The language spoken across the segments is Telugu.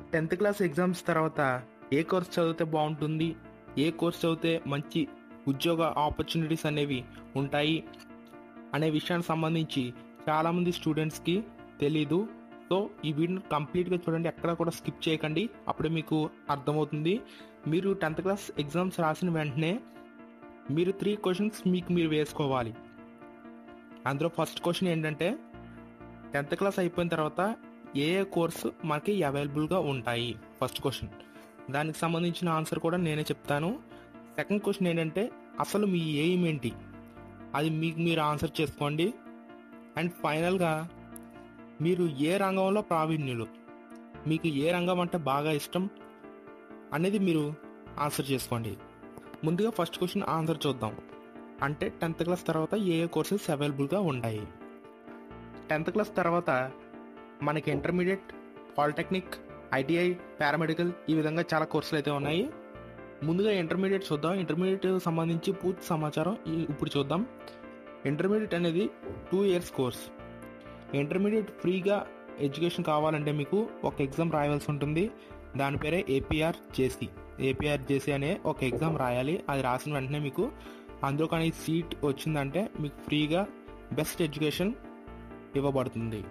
టెన్త్ క్లాస్ ఎగ్జామ్స్ తర్వాత ఏ కోర్స్ చదివితే బాగుంటుంది ఏ కోర్స్ చదివితే మంచి ఉద్యోగ ఆపర్చునిటీస్ అనేవి ఉంటాయి అనే విషయానికి సంబంధించి చాలామంది స్టూడెంట్స్కి తెలీదు సో ఈ వీడియోని కంప్లీట్గా చూడండి ఎక్కడ కూడా స్కిప్ చేయకండి అప్పుడే మీకు అర్థమవుతుంది మీరు టెన్త్ క్లాస్ ఎగ్జామ్స్ రాసిన వెంటనే మీరు త్రీ క్వశ్చన్స్ మీకు మీరు వేసుకోవాలి అందులో ఫస్ట్ క్వశ్చన్ ఏంటంటే టెన్త్ క్లాస్ అయిపోయిన తర్వాత ఏ ఏ కోర్సు మనకి అవైలబుల్గా ఉంటాయి ఫస్ట్ క్వశ్చన్ దానికి సంబంధించిన ఆన్సర్ కూడా నేనే చెప్తాను సెకండ్ క్వశ్చన్ ఏంటంటే అసలు మీ ఎయిమ్ ఏంటి అది మీకు మీరు ఆన్సర్ చేసుకోండి అండ్ ఫైనల్గా మీరు ఏ రంగంలో ప్రావీణ్యులు మీకు ఏ రంగం అంటే బాగా ఇష్టం అనేది మీరు ఆన్సర్ చేసుకోండి ముందుగా ఫస్ట్ క్వశ్చన్ ఆన్సర్ చూద్దాం అంటే టెన్త్ క్లాస్ తర్వాత ఏ ఏ కోర్సెస్ అవైలబుల్గా ఉంటాయి టెన్త్ క్లాస్ తర్వాత మనకి ఇంటర్మీడియట్ పాలిటెక్నిక్ ఐటీఐ పారామెడికల్ ఈ విధంగా చాలా కోర్సులు అయితే ఉన్నాయి ముందుగా ఇంటర్మీడియట్ చూద్దాం ఇంటర్మీడియట్ సంబంధించి పూర్తి సమాచారం ఈ- ఇప్పుడు చూద్దాం ఇంటర్మీడియట్ అనేది టూ ఇయర్స్ కోర్స్ ఇంటర్మీడియట్ ఫ్రీగా ఎడ్యుకేషన్ కావాలంటే మీకు ఒక ఎగ్జామ్ రాయవలసి ఉంటుంది దాని పేరే ఏపీఆర్ జేసీ ఏపీఆర్ జేసీ అనే ఒక ఎగ్జామ్ రాయాలి అది రాసిన వెంటనే మీకు అందులో కానీ సీట్ వచ్చిందంటే మీకు ఫ్రీగా బెస్ట్ ఎడ్యుకేషన్ ఇవ్వబడుతుంది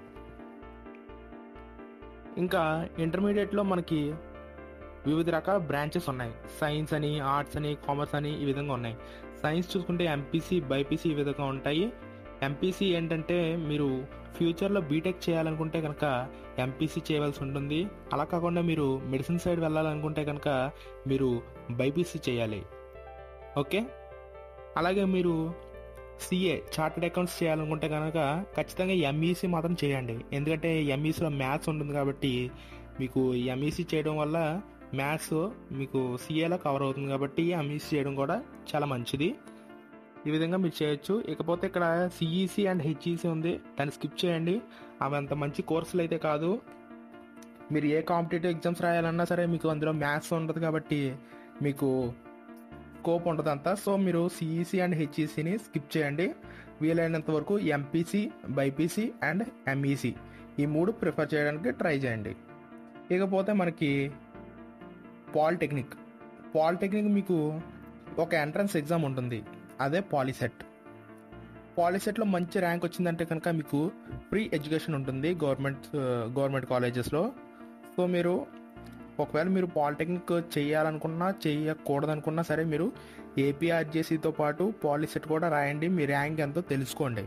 ఇంకా ఇంటర్మీడియట్లో మనకి వివిధ రకాల బ్రాంచెస్ ఉన్నాయి సైన్స్ అని ఆర్ట్స్ అని కామర్స్ అని ఈ విధంగా ఉన్నాయి సైన్స్ చూసుకుంటే ఎంపీసీ బైపీసీ ఈ విధంగా ఉంటాయి ఎంపీసీ ఏంటంటే మీరు ఫ్యూచర్లో బీటెక్ చేయాలనుకుంటే కనుక ఎంపీసీ చేయవలసి ఉంటుంది అలా కాకుండా మీరు మెడిసిన్ సైడ్ వెళ్ళాలనుకుంటే కనుక మీరు బైపీసీ చేయాలి ఓకే అలాగే మీరు సిఏ చార్టెడ్ అకౌంట్స్ చేయాలనుకుంటే కనుక ఖచ్చితంగా ఎంఈసీ మాత్రం చేయండి ఎందుకంటే ఎంఈసీలో మ్యాథ్స్ ఉంటుంది కాబట్టి మీకు ఎంఈసీ చేయడం వల్ల మ్యాథ్స్ మీకు సిఏలో కవర్ అవుతుంది కాబట్టి ఎంఈసీ చేయడం కూడా చాలా మంచిది ఈ విధంగా మీరు చేయొచ్చు ఇకపోతే ఇక్కడ సిఈసి అండ్ హెచ్ఈసి ఉంది దాన్ని స్కిప్ చేయండి అవి అంత మంచి కోర్సులు అయితే కాదు మీరు ఏ కాంపిటేటివ్ ఎగ్జామ్స్ రాయాలన్నా సరే మీకు అందులో మ్యాథ్స్ ఉంటుంది కాబట్టి మీకు స్కోప్ ఉంటుంది అంతా సో మీరు సిఈసి అండ్ హెచ్ఈసిని స్కిప్ చేయండి వీలైనంత వరకు ఎంపీసీ బైపీసీ అండ్ ఎంఈసి ఈ మూడు ప్రిఫర్ చేయడానికి ట్రై చేయండి ఇకపోతే మనకి పాలిటెక్నిక్ పాలిటెక్నిక్ మీకు ఒక ఎంట్రన్స్ ఎగ్జామ్ ఉంటుంది అదే పాలిసెట్ పాలిసెట్లో మంచి ర్యాంక్ వచ్చిందంటే కనుక మీకు ఫ్రీ ఎడ్యుకేషన్ ఉంటుంది గవర్నమెంట్ గవర్నమెంట్ కాలేజెస్లో సో మీరు ఒకవేళ మీరు పాలిటెక్నిక్ చేయాలనుకున్నా చేయకూడదనుకున్నా సరే మీరు ఏపీఆర్జేసీతో పాటు పాలిసెట్ కూడా రాయండి మీ ర్యాంక్ ఎంతో తెలుసుకోండి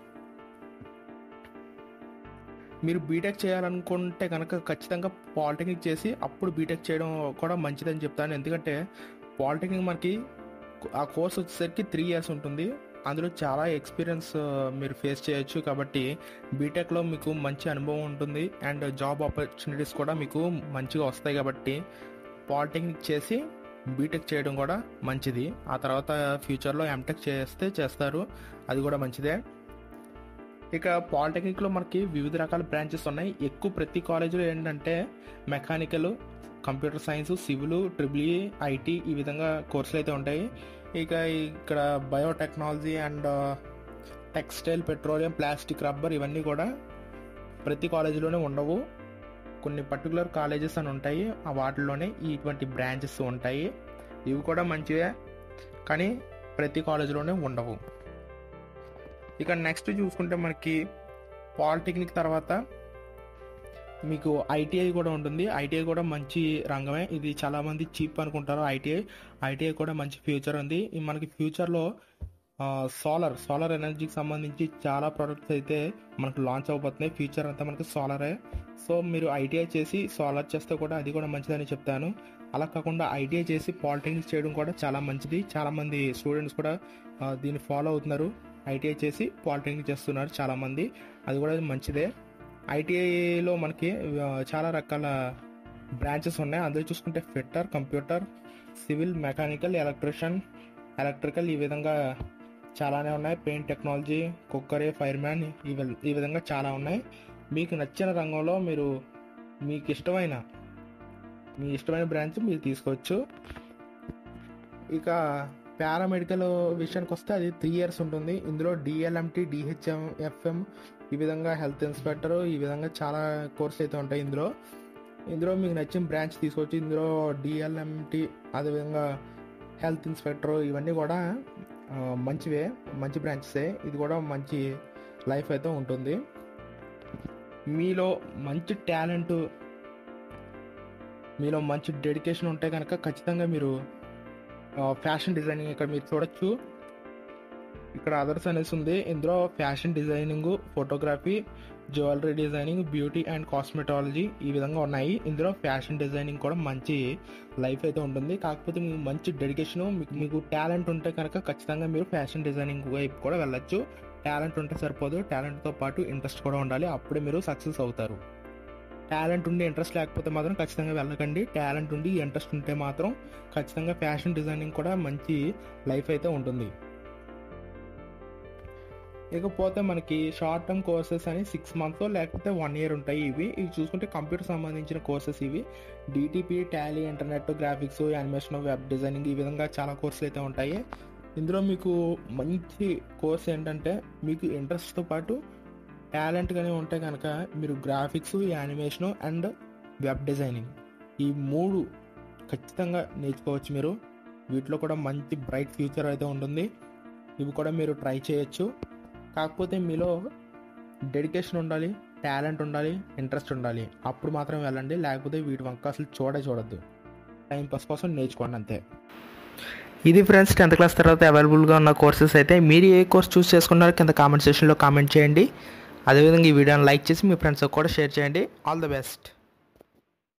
మీరు బీటెక్ చేయాలనుకుంటే కనుక ఖచ్చితంగా పాలిటెక్నిక్ చేసి అప్పుడు బీటెక్ చేయడం కూడా మంచిదని చెప్తాను ఎందుకంటే పాలిటెక్నిక్ మనకి ఆ కోర్స్ వచ్చేసరికి త్రీ ఇయర్స్ ఉంటుంది అందులో చాలా ఎక్స్పీరియన్స్ మీరు ఫేస్ చేయొచ్చు కాబట్టి బీటెక్లో మీకు మంచి అనుభవం ఉంటుంది అండ్ జాబ్ ఆపర్చునిటీస్ కూడా మీకు మంచిగా వస్తాయి కాబట్టి పాలిటెక్నిక్ చేసి బీటెక్ చేయడం కూడా మంచిది ఆ తర్వాత ఫ్యూచర్లో ఎంటెక్ చేస్తే చేస్తారు అది కూడా మంచిదే ఇక పాలిటెక్నిక్లో మనకి వివిధ రకాల బ్రాంచెస్ ఉన్నాయి ఎక్కువ ప్రతి కాలేజీలో ఏంటంటే mechanical computer science civil triple IT ఈ విధంగా కోర్సులు అయితే ఉంటాయి ఇక ఇక్కడ biotechnology and textile petroleum plastic rubber ఇవన్నీ కూడా ప్రతి కాలేజీలోనే ఉండవు కొన్ని పర్టికులర్ కాలేజెస్ అని ఉంటాయి ఆ వాటిలోనే ఇటువంటి బ్రాంచెస్ ఉంటాయి ఇవి కూడా మంచివే కానీ ప్రతి కాలేజీలోనే ఉండవు ఇక నెక్స్ట్ చూసుకుంటే మనకి పాలిటెక్నిక్ తర్వాత మీకు ఐటీఐ కూడా ఉంటుంది ఐటీఐ కూడా మంచి రంగమే ఇది చాలా మంది చీప్ అనుకుంటారు ఐటీఐ ఐటీఐ కూడా మంచి ఫ్యూచర్ ఉంది ఈ మనకి ఫ్యూచర్లో సోలార్ సోలార్ ఎనర్జీకి సంబంధించి చాలా ప్రోడక్ట్స్ అయితే మనకు లాంచ్ అవబోతున్నాయి ఫ్యూచర్ అంతా మనకి సోలారే సో మీరు ఐటీఐ చేసి సోలార్ చేస్తే కూడా అది కూడా మంచిదని చెప్తాను అలా కాకుండా ఐటీఐ చేసి పాలిటెక్నిక్ చేయడం కూడా చాలా మంచిది చాలా మంది స్టూడెంట్స్ కూడా ఆ, దీన్ని ఫాలో అవుతున్నారు ఐటీఐ చేసి పాలిటెక్నిక్ చేస్తున్నారు చాలా మంది అది కూడా మంచిదే ఐటీఐలో మనకి ఆ, చాలా రకాల బ్రాంచెస్ ఉన్నాయి అందులో చూసుకుంటే fitter computer civil mechanical electrician electrical ఈ విధంగా చాలానే ఉన్నాయి పెయింట్ టెక్నాలజీ కుక్కరే ఫైర్మ్యాన్ ఈ వి- ఈ విధంగా చాలా ఉన్నాయి మీకు నచ్చిన రంగంలో మీరు మీకు ఇష్టమైన మీ ఇష్టమైన బ్రాంచ్ మీరు తీసుకోవచ్చు ఇక పారామెడికల్ విషయానికి వస్తే అది త్రీ ఇయర్స్ ఉంటుంది ఇందులో డిఎల్ఎంటి డిహెచ్ఎం ఎఫ్ఎం ఈ విధంగా హెల్త్ ఇన్స్పెక్టర్ ఈ విధంగా చాలా కోర్స్ అయితే ఉంటాయి ఇందులో ఇందులో మీకు నచ్చిన బ్రాంచ్ తీసుకోవచ్చు ఇందులో డిఎల్ఎంటి అదేవిధంగా హెల్త్ ఇన్స్పెక్టర్ ఇవన్నీ కూడా ఆ, మంచివే మంచి బ్రాంచెసే ఇది కూడా మంచి లైఫ్ అయితే ఉంటుంది మీలో మంచి టాలెంట్ మీలో మంచి డెడికేషన్ ఉంటే కనుక ఖచ్చితంగా మీరు ఫ్యాషన్ డిజైనింగ్ ఇక్కడ మీరు చూడొచ్చు ఇక్కడ అదర్స్ అనేసి ఉంది ఇందులో fashion designing photography jewellery designing beauty and cosmetology ఈ విధంగా ఉన్నాయి ఇందులో ఫ్యాషన్ డిజైనింగ్ కూడా మంచి లైఫ్ అయితే ఉంటుంది కాకపోతే మీకు మంచి డెడికేషన్ మీకు మీకు టాలెంట్ ఉంటే కనుక ఖచ్చితంగా మీరు ఫ్యాషన్ డిజైనింగ్ వైపు కూడా వెళ్ళొచ్చు టాలెంట్ ఉంటే సరిపోదు టాలెంట్తో పాటు ఇంట్రెస్ట్ కూడా ఉండాలి అప్పుడే మీరు సక్సెస్ అవుతారు టాలెంట్ ఉండి ఇంట్రెస్ట్ లేకపోతే మాత్రం ఖచ్చితంగా వెళ్ళకండి టాలెంట్ ఉండి ఇంట్రెస్ట్ ఉంటే మాత్రం ఖచ్చితంగా ఫ్యాషన్ డిజైనింగ్ కూడా మంచి లైఫ్ అయితే ఉంటుంది ఇకపోతే మనకి షార్ట్ టర్మ్ కోర్సెస్ అని సిక్స్ మంత్స్ లేకపోతే వన్ ఇయర్ ఉంటాయి ఇవి ఇవి చూసుకుంటే కంప్యూటర్ సంబంధించిన కోర్సెస్ ఇవి DTP Tally internet graphics animation web designing ఈ విధంగా చాలా కోర్సులు అయితే ఉంటాయి ఇందులో మీకు మంచి కోర్స్ ఏంటంటే మీకు ఇంట్రెస్ట్తో పాటు టాలెంట్గానే ఉంటే కనుక మీరు graphics animation and web designing ఈ మూడు ఖచ్చితంగా నేర్చుకోవచ్చు మీరు వీటిలో కూడా మంచి బ్రైట్ ఫ్యూచర్ అయితే ఉంటుంది ఇవి కూడా మీరు ట్రై చేయొచ్చు కాకపోతే మీలో డెడికేషన్ ఉండాలి టాలెంట్ ఉండాలి ఇంట్రెస్ట్ ఉండాలి అప్పుడు మాత్రం వెళ్ళండి లేకపోతే వీటి వంక అసలు చూడే చూడొద్దు టైం పాస్ కోసం నేర్చుకోండి అంతే ఇది ఫ్రెండ్స్ టెన్త్ క్లాస్ తర్వాత అవైలబుల్గా ఉన్న కోర్సెస్ అయితే మీరు ఏ కోర్స్ చూస్ చేసుకున్నారో కింద కామెంట్ సెక్షన్లో కామెంట్ చేయండి అదేవిధంగా ఈ వీడియోని లైక్ చేసి మీ ఫ్రెండ్స్కి కూడా షేర్ చేయండి ఆల్ ద బెస్ట్